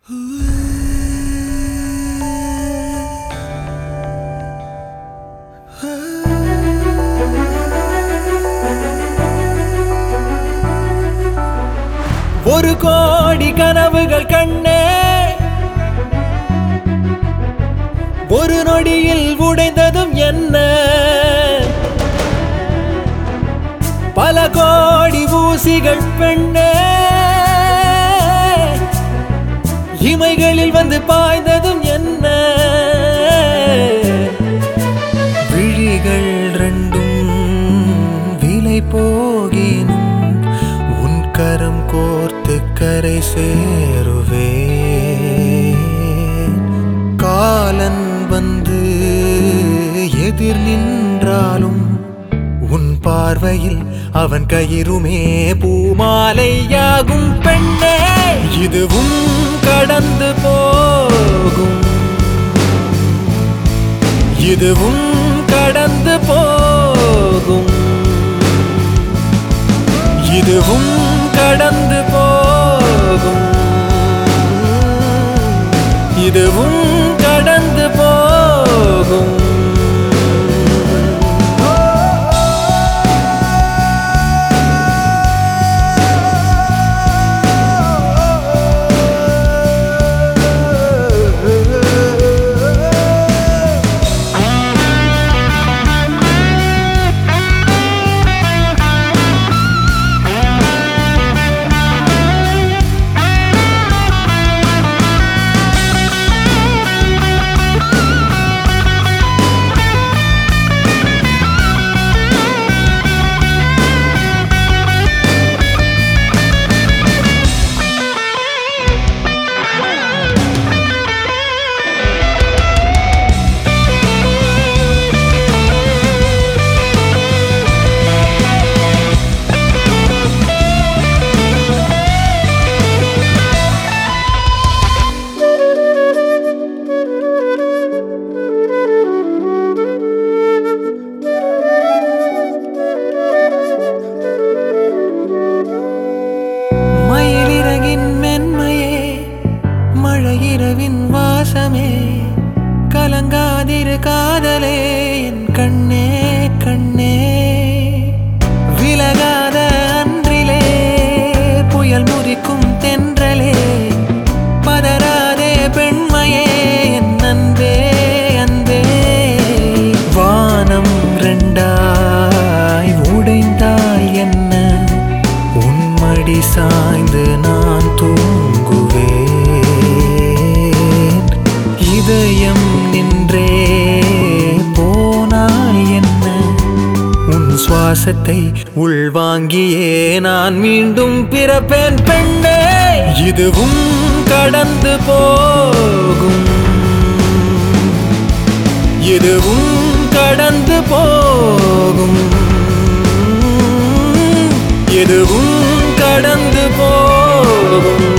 ஒரு கோடி கனவுகள் கண்ணே ஒரு நொடியில் உடைந்ததும் என்ன பல கோடி ஊசிகள் பெண்ணே இமைகளில் வந்து பாய்ந்ததும் என்ன விழிகள் ரெண்டும் விலை போகினும் உன் கரம் கோர்த்து கரை சேருவே காலன் வந்து எதிர் நின்றாலும் உன் பார்வையில் அவன் கயிறுமே பூமாலையாகும் பெண்ணே இதுவும் கடந்து போகும் இதுவும் கடந்து போகும் இதுவும் கடந்து போகும் இதுவும் கடந்து போகும் மயிலிறகின் மென்மையே மழையிரவின் வாசமே கலங்காதிரு காதலே என் கண்ணே கண்ணே விலகாத அன்றிலே புயல் முறிக்கும் தென்றலே பதறாதே பெண்மையே என் அன்பே அன்பே வானம் ரெண்டாய் உடைந்தாய் என்ன உன்மடி சாய்ந்து நான் தூங்குவேன் இதயம் நின்றே போனாய் என்ன உன் சுவாசத்தை உள்வாங்கியே நான் மீண்டும் பிறப்பேன் பெண்ணே இதுவும் கடந்து போகும் இதுவும் கடந்து போகும் எதுவும் கடந்து போகும்